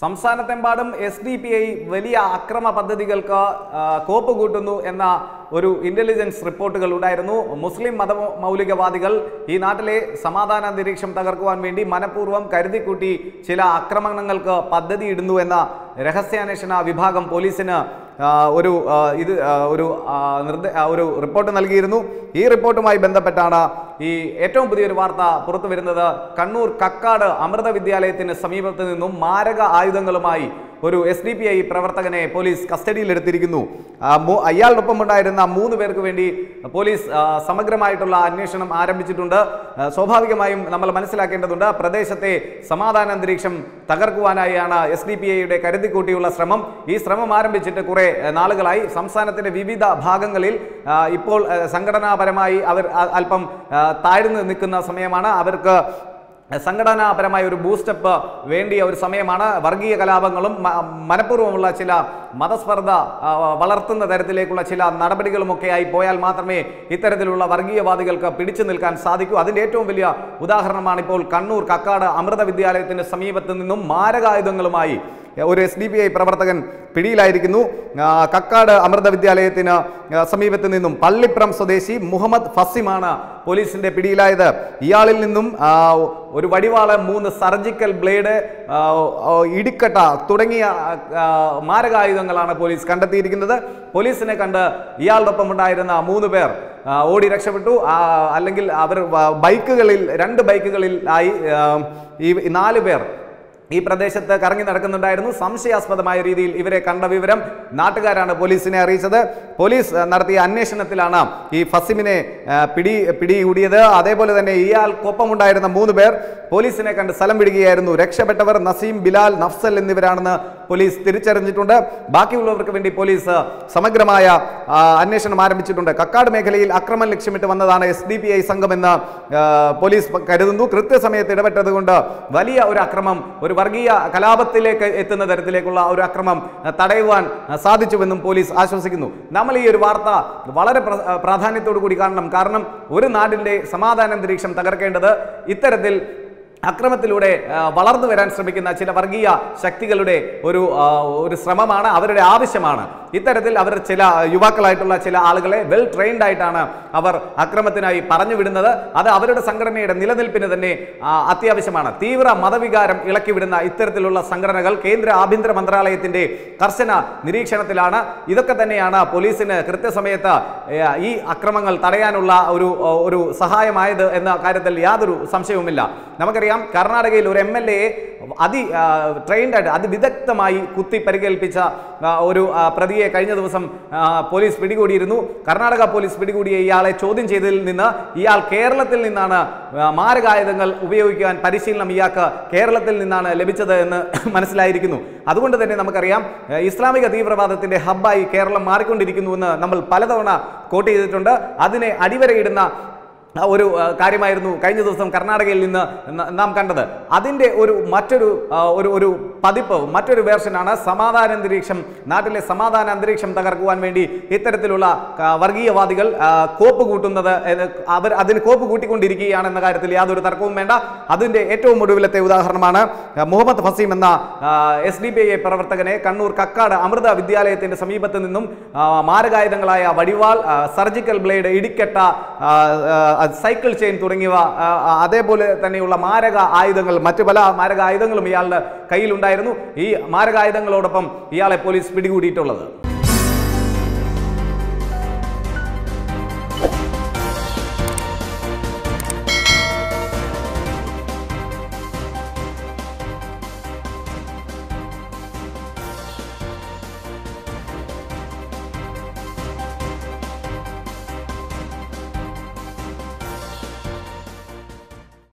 സംസ്ഥാനത്തെമ്പാടും S D P I വലിയ അക്രമ പദ്ധതികൾക്ക് ആ, കോപ്പ് കൂട്ടുന്നു എന്ന ഒരു ഇന്റലിജൻസ് റിപ്പോർട്ടുകൾ ഉണ്ടായിരുന്നു മുസ്ലിം മത മൗലികവാദികൾ ഈ നാട്ടിലെ സമാധാന അന്തരീക്ഷം തകർക്കുവാൻ വേണ്ടി മനഃപൂർവ്വം കരുതിക്കൂട്ടി ചില ആക്രമണങ്ങൾക്ക് പദ്ധതിയിടുന്നു എന്ന രഹസ്യാന്വേഷണ വിഭാഗം പോലീസിന് ആ, ഒരു ആ, ഇത് ആ, ഒരു ആ, നിർദ്ദേ ആ, ഒരു റിപ്പോർട്ട് നൽകിയിരുന്നു ഈ റിപ്പോർട്ടുമായി ബന്ധപ്പെട്ടാണ് ഈ ഏറ്റവും പുതിയൊരു വാർത്ത പുറത്തു വരുന്നത് കണ്ണൂർ കക്കാട് അമൃത വിദ്യാലയത്തിന് സമീപത്ത് നിന്നും മാരക ആയുധങ്ങളുമായി ഒരു എസ് ഡി പി ഐ പ്രവർത്തകനെ പോലീസ് കസ്റ്റഡിയിലെടുത്തിരിക്കുന്നു ആ, മൂ- അയാളോടൊപ്പം ഉണ്ടായിരുന്ന മൂന്ന് പേർക്ക് വേണ്ടി പോലീസ് ആ, സമഗ്രമായിട്ടുള്ള അന്വേഷണം ആരംഭിച്ചിട്ടുണ്ട് ആ, സ്വാഭാവികമായും നമ്മൾ മനസ്സിലാക്കേണ്ടതുണ്ട് പ്രദേശത്തെ സമാധാന അന്തരീക്ഷം തകർക്കുവാനായാണ് എസ് ഡി പി ഐയുടെ കരുതിക്കൂട്ടിയുള്ള ശ്രമം ഈ ശ്രമം ആരംഭിച്ചിട്ട് കുറെ ആ, നാളുകളായി സംസ്ഥാനത്തിന്റെ വിവിധ ഭാഗങ്ങളിൽ ആ, ഇപ്പോൾ ആ, സംഘടനാപരമായി അവർ ആ, അല്പം ആ, താഴ്ന്നു നിൽക്കുന്ന സമയമാണ് അവർക്ക് സംഘടനാപരമായ ഒരു ബൂസ്റ്റപ്പ് വേണ്ടിയ ഒരു സമയമാണ് വർഗീയ കലാപങ്ങളും മ- മനഃപൂർവ്വമുള്ള ചില മതസ്പർദ്ധ ആ, വളർത്തുന്ന തരത്തിലേക്കുള്ള ചില നടപടികളുമൊക്കെയായി പോയാൽ മാത്രമേ ഇത്തരത്തിലുള്ള വർഗീയവാദികൾക്ക് പിടിച്ചു നിൽക്കാൻ സാധിക്കൂ അതിൻ്റെ ഏറ്റവും വലിയ ഉദാഹരണമാണ് ഇപ്പോൾ കണ്ണൂർ കക്കാട് അമൃത വിദ്യാലയത്തിന്റെ സമീപത്ത് നിന്നും മാരകായുധങ്ങളുമായി ഒരു എസ് ഡി പി ഐ പ്രവർത്തകൻ പിടിയിലായിരിക്കുന്നു ആ, കക്കാട് അമൃത വിദ്യാലയത്തിന് ആ, സമീപത്ത് നിന്നും പള്ളിപ്രം സ്വദേശി മുഹമ്മദ് ഫസിമാണ് പോലീസിന്റെ പിടിയിലായത് ഇയാളിൽ നിന്നും ആ, ഒരു വടിവാള് മൂന്ന് സർജിക്കൽ ബ്ലേഡ് ആ, ആ, ഇടിക്കട്ട തുടങ്ങിയ ആ, മാരകായുധങ്ങളാണ് പോലീസ് കണ്ടെത്തിയിരിക്കുന്നത് പോലീസിനെ കണ്ട് ഇയാളോടൊപ്പം ഉണ്ടായിരുന്ന മൂന്ന് പേർ ആ, ഓടി രക്ഷപ്പെട്ടു ആ, അല്ലെങ്കിൽ അവർ വ- ബൈക്കുകളിൽ രണ്ട് ബൈക്കുകളിൽ ആയി ആ, ഈ നാല് പേർ ഈ പ്രദേശത്ത് കറങ്ങി നടക്കുന്നുണ്ടായിരുന്നു സംശയാസ്പദമായ രീതിയിൽ ഇവരെ കണ്ട വിവരം നാട്ടുകാരാണ് പോലീസിനെ അറിയിച്ചത് പോലീസ് ആ, നടത്തിയ അന്വേഷണത്തിലാണ് ഈ ഫസിമിനെ ആ, പിടി പിടികൂടിയത് അതേപോലെ തന്നെ ഇയാൾക്കൊപ്പമുണ്ടായിരുന്ന മൂന്ന് പേർ പോലീസിനെ കണ്ട് സ്ഥലം വിടുകയായിരുന്നു രക്ഷപ്പെട്ടവർ നസീം ബിലാൽ നഫ്സൽ എന്നിവരാണെന്ന് പോലീസ് തിരിച്ചറിഞ്ഞിട്ടുണ്ട് ബാക്കിയുള്ളവർക്ക് വേണ്ടി പോലീസ് സമഗ്രമായ ആ, അന്വേഷണം ആരംഭിച്ചിട്ടുണ്ട് കക്കാട് മേഖലയിൽ അക്രമം ലക്ഷ്യമിട്ട് വന്നതാണ് എസ് ഡി പി ഐ സംഘമെന്ന് ആ, പോലീസ് പ- കരുതുന്നു കൃത്യസമയത്ത് ഇടപെട്ടത് കൊണ്ട് വലിയ ഒരു അക്രമം ഒരു വർഗീയ കലാപത്തിലേക്ക് എത്തുന്ന തരത്തിലേക്കുള്ള ഒരു അക്രമം ആ, തടയുവാൻ ആ, സാധിച്ചുവെന്നും പോലീസ് ആശ്വസിക്കുന്നു നമ്മൾ ഈ ഒരു വാർത്ത വളരെ പ്ര- ആ, പ്രാധാന്യത്തോടു കൂടി കാണണം കാരണം ഒരു നാടിന്റെ സമാധാന അന്തരീക്ഷം തകർക്കേണ്ടത് ഇത്തരത്തിൽ അക്രമത്തിലൂടെ ആ, വളർന്നു വരാൻ ശ്രമിക്കുന്ന ചില വർഗീയ ശക്തികളുടെ ഒരു ആ, ഒരു ശ്രമമാണ് അവരുടെ ആവശ്യമാണ് ഇത്തരത്തിൽ അവർ ചില യുവാക്കളായിട്ടുള്ള ചില ആളുകളെ വെൽ ട്രെയിൻഡ് ആയിട്ടാണ് അവർ അക്രമത്തിനായി പറഞ്ഞു വിടുന്നത് അത് അവരുടെ സംഘടനയുടെ നിലനിൽപ്പിന് തന്നെ ആ, അത്യാവശ്യമാണ് തീവ്ര മതവികാരം ഇളക്കിവിടുന്ന ഇത്തരത്തിലുള്ള സംഘടനകൾ കേന്ദ്ര ആഭ്യന്തര മന്ത്രാലയത്തിന്റെ കർശന നിരീക്ഷണത്തിലാണ് ഇതൊക്കെ തന്നെയാണ് പോലീസിന് കൃത്യസമയത്ത് ഏ, ഈ അക്രമങ്ങൾ തടയാനുള്ള ഒരു ഒരു സഹായമായത് എന്ന കാര്യത്തിൽ യാതൊരു സംശയവുമില്ല നമുക്കറിയാം കർണാടകയിൽ ഒരു എം എൽ എ അതി ട്രെയിൻഡ് ആയിട്ട് അതിവിദഗ്ധമായി കുത്തി പരിക്കേൽപ്പിച്ച ആ, ഒരു ആ, പ്രതിയെ കഴിഞ്ഞ ദിവസം ആ, പോലീസ് പിടികൂടിയിരുന്നു കർണാടക പോലീസ് പിടികൂടിയ ഇയാളെ ചോദ്യം ചെയ്തതിൽ നിന്ന് ഇയാൾ കേരളത്തിൽ നിന്നാണ് ആ, മാരകായുധങ്ങൾ ഉപയോഗിക്കാൻ പരിശീലനം ഇയാൾക്ക് കേരളത്തിൽ നിന്നാണ് ലഭിച്ചത് എന്ന് മനസ്സിലായിരിക്കുന്നു അതുകൊണ്ട് തന്നെ നമുക്കറിയാം ഏ, ഇസ്ലാമിക തീവ്രവാദത്തിന്റെ ഹബ്ബായി കേരളം മാറിക്കൊണ്ടിരിക്കുന്നുവെന്ന് നമ്മൾ പലതവണ കോട്ട് ചെയ്തിട്ടുണ്ട് അതിനെ അടിവരയിടുന്ന ആ ഒരു ആ, കാര്യമായിരുന്നു കഴിഞ്ഞ ദിവസം കർണാടകയിൽ നിന്ന് ന- നാം കണ്ടത് അതിൻ്റെ ഒരു മറ്റൊരു ആ, ഒരു ഒരു പതിപ്പ് മറ്റൊരു വേർഷനാണ് സമാധാന അന്തരീക്ഷം നാട്ടിലെ സമാധാന അന്തരീക്ഷം തകർക്കുവാൻ വേണ്ടി ഇത്തരത്തിലുള്ള ആ, വർഗീയവാദികൾ ആ, കോപ്പ് കൂട്ടുന്നത് എന്ന് അവർ അതിന് കോപ്പ് കൂട്ടിക്കൊണ്ടിരിക്കുകയാണ് എന്ന കാര്യത്തിൽ യാതൊരു തർക്കവും വേണ്ട അതിൻ്റെ ഏറ്റവും ഒടുവിലത്തെ ഉദാഹരണമാണ് ആ, മുഹമ്മദ് ഫസീം എന്ന എസ് ഡി പി ഐ പ്രവർത്തകനെ കണ്ണൂർ കക്കാട് അമൃത വിദ്യാലയത്തിന്റെ സമീപത്ത് നിന്നും ആ, മാരകായുധങ്ങളായ വടിവാൾ ആ, സർജിക്കൽ ബ്ലേഡ് ഇടിക്കട്ട ആ, ആ, സൈക്കിൾ ചെയിൻ തുടങ്ങിയവ ആ, ആ, അതേപോലെ തന്നെയുള്ള മാരക ആയുധങ്ങൾ മറ്റു പല മാരക ആയുധങ്ങളും ഇയാളുടെ കയ്യിലുണ്ടായിരുന്നു ഈ മാരക ആയുധങ്ങളോടൊപ്പം ഇയാളെ പോലീസ് പിടികൂടിയിട്ടുള്ളത്